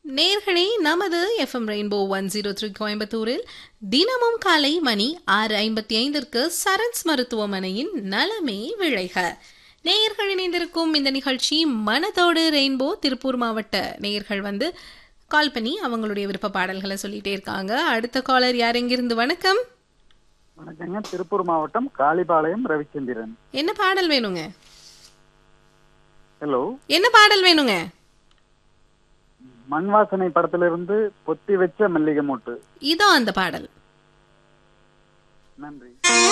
நேர்களே நமது FM rainbow one zero three கோயம்புத்தூரில் தினமும் காலை மணி ஆறு ஐம்பத்தி ஐந்திற்கு சரண்ஸ் மருத்துவமனையின் நலமே விளைக நேயர்கள் இணைந்திருக்கும் இந்த நிகழ்ச்சி மனதோடு ரெயின்போ திருப்பூர் மாவட்ட நேயர்கள் வந்து கால் பண்ணி அவங்களுடைய விருப்ப பாடல்களை சொல்லிட்டே இருக்காங்க அடுத்த காலர் யார் எங்கிருந்து வணக்கம் வணக்கங்க திருப்பூர் மாவட்டம் காளிபாளையம் ரவிச்சந்திரன் என்ன பாடல் வேணுங்க ஹலோ என்ன பாடல் வேணுங்க மண் வாசனை படத்திலிருந்து பொத்தி வச்ச மல்லிகை மொட்டு இதோ அந்த பாடல் நன்றி